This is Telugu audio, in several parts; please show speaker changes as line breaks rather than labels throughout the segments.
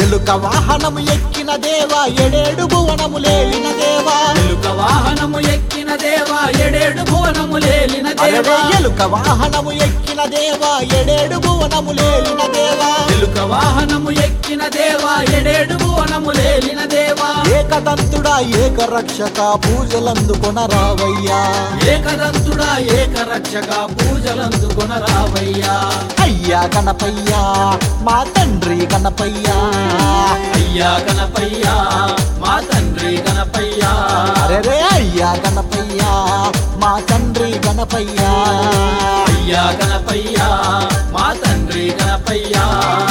ఎలుక వాహనము ఎక్కిన దేవా ఎడేడు భువనము లేలిన దేవా
ఎలుక వాహనము ఎక్కిన దేవా ఎడేడు భువనము లేలిన
అరెరే
దేవా
ఎలుక వాహనము ఎక్కిన దేవా ఎడేడు భువనము లేలిన దేవా
ఎలుక వాహనము ఎక్కిన దేవా ఎడేడు భువనము లేలిన దేవా
ఏకదంతుడా ఏక రక్షక పూజలందుకొనరావయ్యా
ఏకదంతుడా ఏకరక్షక పూజలందుకొనరావయ్యా
అయ్యా గణపయ్యా మా తండ్రి గణపయ్యా
అయ్యా గణపయ్యా మా తండ్రి గణపయ్యా
అరెరే అయ్యా గణపయ్యా మా తండ్రి గణపయ్యా
అయ్యా గణపయ్యా మా తండ్రి గణపయ్యా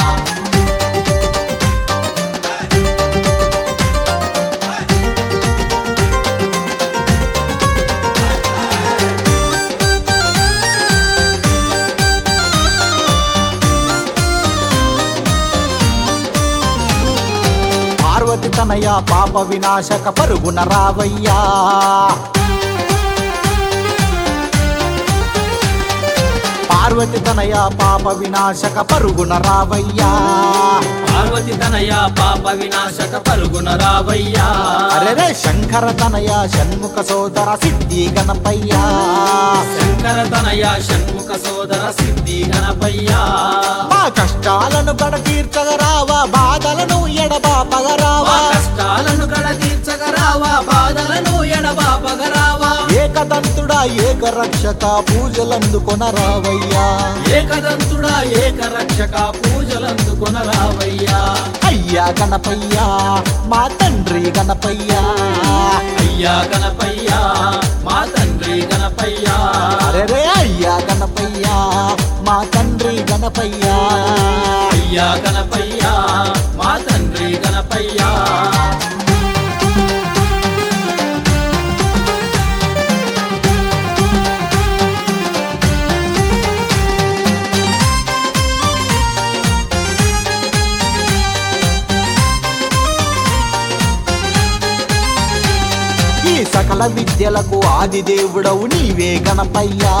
పార్వతి తనయ పాప వినాశక పరుగున రావయ్యా పార్వతి తనయ పాప వినాశక పరుగున రావయ్యా
పార్వతి తనయ పాప వినాశక పరుగున రావయ్యా
అరెరే శంకర తనయ షణ్ముఖ సోదర సిద్ధి గణపయ్యా
శంకర తనయ షణ్ముఖ సోదర సిద్ధి గణపయ్యా
మా కష్టాలను గడ తీర్చగరావా బాధలను
మా
ఎడబాపగరావా
కష్టాలను కడ తీర్చగరావా బాధలను ఎడబాపగరావా
ఏకదంతుడా ఏక రక్షక పూజలందుకొనరావయ్యా
ఏకదంతుడా ఏకరక్షక పూజలందుకొనరావయ్యా
అయ్యా గణపయ్యా మా తండ్రి గణపయ్యా
అయ్యా గణపయ్యా మా తండ్రి గణపయ్యా
అరెరే అయ్యా గణపయ్యా మా తండ్రి గణపయ్యా
అయ్యా గణపయ్యా మా తండ్రి గణపయ్యా
ఈ సకల విద్యలకు ఆది దేవుడవు నీవే గణపయ్యా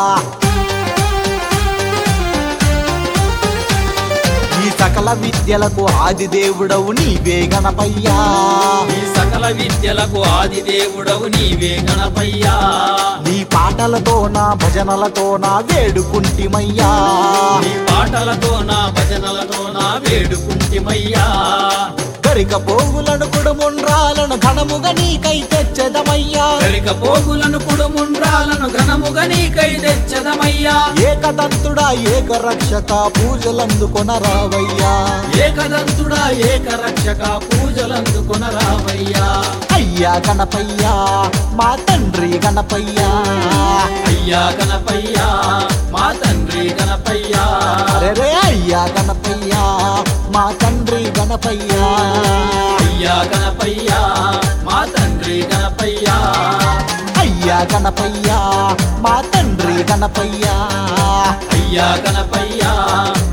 ఈ సకల విద్యలకు ఆది దేవుడవు నీవే గణపయ్యా
ఈ సకల విద్యలకు ఆది దేవుడవు నీవే గణపయ్యా
నీ పాటలతో నా భజనలతో నా వేడుకుంటిమయ్యా
నీ పాటలతో నా భజనలతో నా వేడుకుంటిమయ్యా
గరిక పోగులను కుడుముండ్రాలను ఘనముగా నీకై తెచ్చదమయ్యా
గరిక పోగులను కుడుముండ్రాలను ఘనముగా నీకై తెచ్చదమయ్యా
ఏకదంతుడా ఏక రక్షక పూజలందుకొనరావయ్యా
ఏకదంతుడా ఏకరక్షక పూజలందుకొనరావయ్యా
అయ్యా గణపయ్యా మా తండ్రి గణపయ్యా
అయ్యా గణపయ్యా మా తండ్రి గణపయ్యా
అరెరే అయ్యా గణపయ్యా మా తండ్రి గణపయ్యా
అయ్యా గణపయ్యా మా తండ్రి గణపయ్యా
అయ్యా గణపయ్యా మా తండ్రి గణపయ్యా
అయ్యా గణపయ్యా